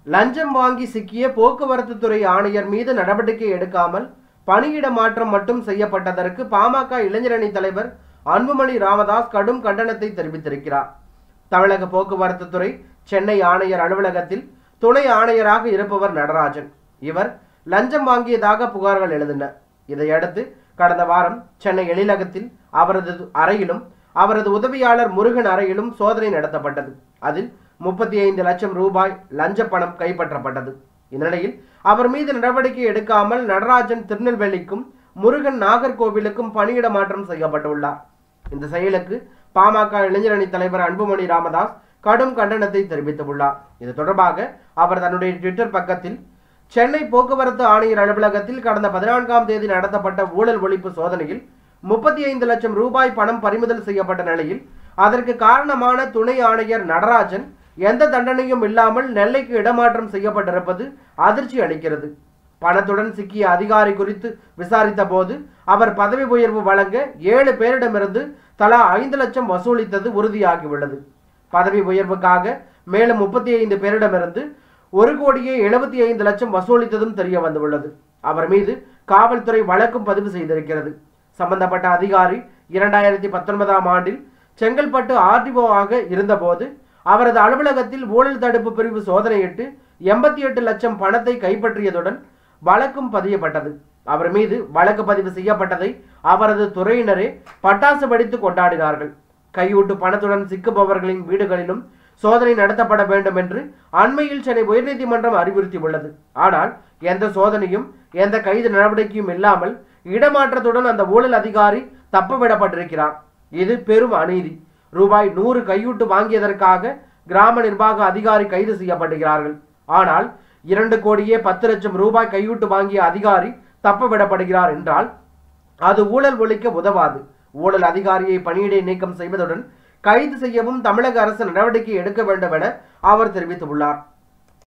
லஞ்சம் வாங்கி சிக்கிய போக்குவரத்து துறை ஆணையர் மீது நடவடிக்கை எடுக்காமல் பணியிட மாற்றம் மட்டும் செய்யப்பட்டதற்கு பாமக இளைஞரணி தலைவர் அன்புமணி ராமதாஸ் கடும் கண்டனத்தை தெரிவித்திருக்கிறார் தமிழக போக்குவரத்து துறை சென்னை ஆணையர் அலுவலகத்தில் துணை ஆணையராக இருப்பவர் நடராஜன் இவர் லஞ்சம் வாங்கியதாக புகார்கள் எழுந்தன இதையடுத்து கடந்த வாரம் சென்னை எழிலகத்தில் அவரது அறையிலும் அவரது உதவியாளர் முருகன் அறையிலும் சோதனை நடத்தப்பட்டது அதில் முப்பத்தி ஐந்து லட்சம் ரூபாய் லஞ்ச பணம் கைப்பற்றப்பட்டது இந்நிலையில் அவர் மீது நடவடிக்கை எடுக்காமல் நடராஜன் திருநெல்வேலிக்கும் முருகன் நாகர்கோவிலுக்கும் பணியிட மாற்றம் செய்யப்பட்டுள்ளார் இந்த செயலுக்கு பாமக இளைஞரணி தலைவர் அன்புமணி ராமதாஸ் கடும் கண்டனத்தை தெரிவித்துள்ளார் இது தொடர்பாக அவர் தன்னுடைய ட்விட்டர் பக்கத்தில் சென்னை போக்குவரத்து ஆணையர் அலுவலகத்தில் கடந்த பதினான்காம் தேதி நடத்தப்பட்ட ஊழல் ஒழிப்பு சோதனையில் முப்பத்தி ஐந்து லட்சம் ரூபாய் பணம் பறிமுதல் செய்யப்பட்ட நிலையில் அதற்கு காரணமான துணை ஆணையர் நடராஜன் எந்த தண்டனையும் இல்லாமல் நெல்லைக்கு இடமாற்றம் செய்யப்பட்டிருப்பது அதிர்ச்சி அளிக்கிறது பணத்துடன் சிக்கிய அதிகாரி குறித்து விசாரித்த போது அவர் பதவி உயர்வு வழங்க ஏழு பேரிடமிருந்து தலா ஐந்து லட்சம் வசூலித்தது உறுதியாகியுள்ளது பதவி உயர்வுக்காக மேலும் முப்பத்தி ஐந்து பேரிடமிருந்து ஒரு கோடியே எழுபத்தி ஐந்து லட்சம் வசூலித்ததும் தெரிய வந்துள்ளது அவர் மீது காவல்துறை வழக்கும் பதிவு செய்திருக்கிறது சம்பந்தப்பட்ட அதிகாரி இரண்டாயிரத்தி பத்தொன்பதாம் ஆண்டில் செங்கல்பட்டு ஆர்டிஓ ஆக இருந்தபோது அவரது அலுவலகத்தில் ஊழல் தடுப்பு பிரிவு சோதனையிட்டு எண்பத்தி எட்டு லட்சம் பணத்தை கைப்பற்றியதுடன் வழக்கும் பதியப்பட்டது அவர் மீது வழக்கு பதிவு செய்யப்பட்டதை அவரது துறையினரே பட்டாசு வெடித்து கொண்டாடினார்கள் கையூட்டு பணத்துடன் சிக்குபவர்களின் வீடுகளிலும் சோதனை நடத்தப்பட வேண்டும் என்று அண்மையில் சென்னை உயர்நீதிமன்றம் அறிவுறுத்தியுள்ளது ஆனால் எந்த சோதனையும் எந்த கைது நடவடிக்கையும் இல்லாமல் இடமாற்றத்துடன் அந்த ஊழல் அதிகாரி தப்பவிடப்பட்டிருக்கிறார் இது பெரும் அநீதி ரூபாய் நூறு கையூட்டு வாங்கியதற்காக கிராம நிர்வாக அதிகாரி கைது செய்யப்படுகிறார்கள் ஆனால் இரண்டு கோடியே பத்து லட்சம் ரூபாய் கையூட்டு வாங்கிய அதிகாரி தப்ப விடப்படுகிறார் என்றால் அது ஊழல் ஒழிக்க உதவாது ஊழல் அதிகாரியை பணியிடை நீக்கம் செய்வதுடன் கைது செய்யவும் தமிழக அரசு நடவடிக்கை எடுக்க வேண்டும் என அவர் தெரிவித்துள்ளார்